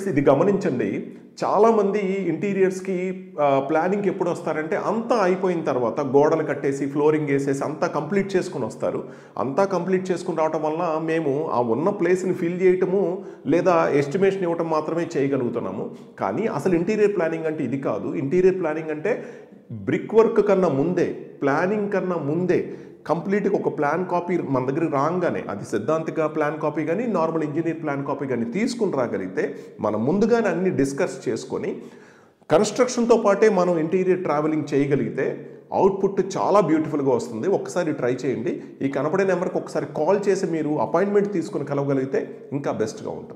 friends ఇది గమనించండి చాలామంది ఇంటీరియర్స్కి ప్లానింగ్కి ఎప్పుడు వస్తారంటే అంతా అయిపోయిన తర్వాత గోడలు కట్టేసి ఫ్లోరింగ్ వేసేసి అంతా కంప్లీట్ చేసుకుని వస్తారు అంతా కంప్లీట్ చేసుకుని రావటం వల్ల మేము ఆ ఉన్న ప్లేస్ని ఫిల్ చేయటము లేదా ఎస్టిమేషన్ ఇవ్వటం మాత్రమే చేయగలుగుతున్నాము కానీ అసలు ఇంటీరియర్ ప్లానింగ్ అంటే ఇది కాదు ఇంటీరియర్ ప్లానింగ్ అంటే బ్రిక్ వర్క్ కన్నా ముందే ప్లానింగ్ కన్నా ముందే కంప్లీట్గా ఒక ప్లాన్ కాపీ మన దగ్గర రాగానే అది సిద్ధాంతిక ప్లాన్ కాపీ కానీ నార్మల్ ఇంజనీర్ ప్లాన్ కాపీ కానీ తీసుకుని రాగలిగితే మనం ముందుగానే అన్ని డిస్కస్ చేసుకొని కన్స్ట్రక్షన్తో పాటే మనం ఇంటీరియర్ ట్రావెలింగ్ చేయగలిగితే అవుట్పుట్ చాలా బ్యూటిఫుల్గా వస్తుంది ఒకసారి ట్రై చేయండి ఈ కనపడే నెంబర్కి ఒకసారి కాల్ చేసి మీరు అపాయింట్మెంట్ తీసుకుని కలవగలిగితే ఇంకా బెస్ట్గా ఉంటుంది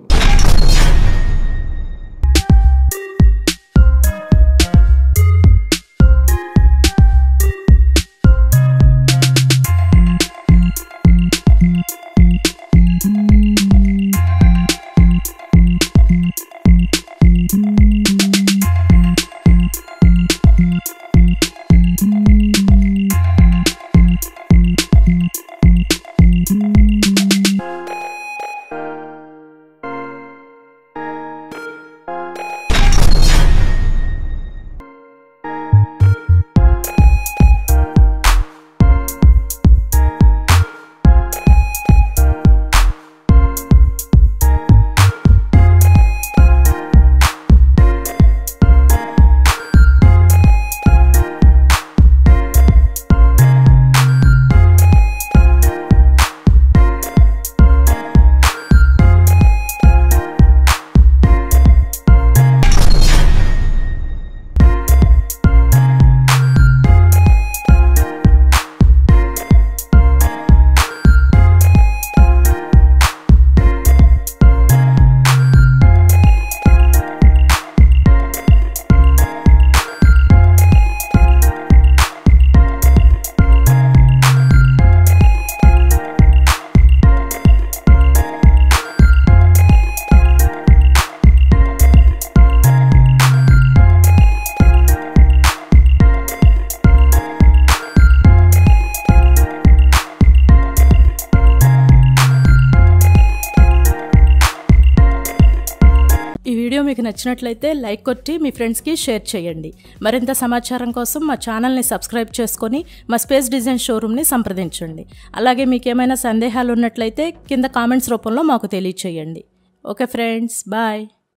ఈ వీడియో మీకు నచ్చినట్లయితే లైక్ కొట్టి మీ ఫ్రెండ్స్కి షేర్ చేయండి మరింత సమాచారం కోసం మా ఛానల్ని సబ్స్క్రైబ్ చేసుకొని మా స్పేస్ డిజైన్ షోరూమ్ని సంప్రదించండి అలాగే మీకు ఏమైనా సందేహాలు ఉన్నట్లయితే కింద కామెంట్స్ రూపంలో మాకు తెలియచేయండి ఓకే ఫ్రెండ్స్ బాయ్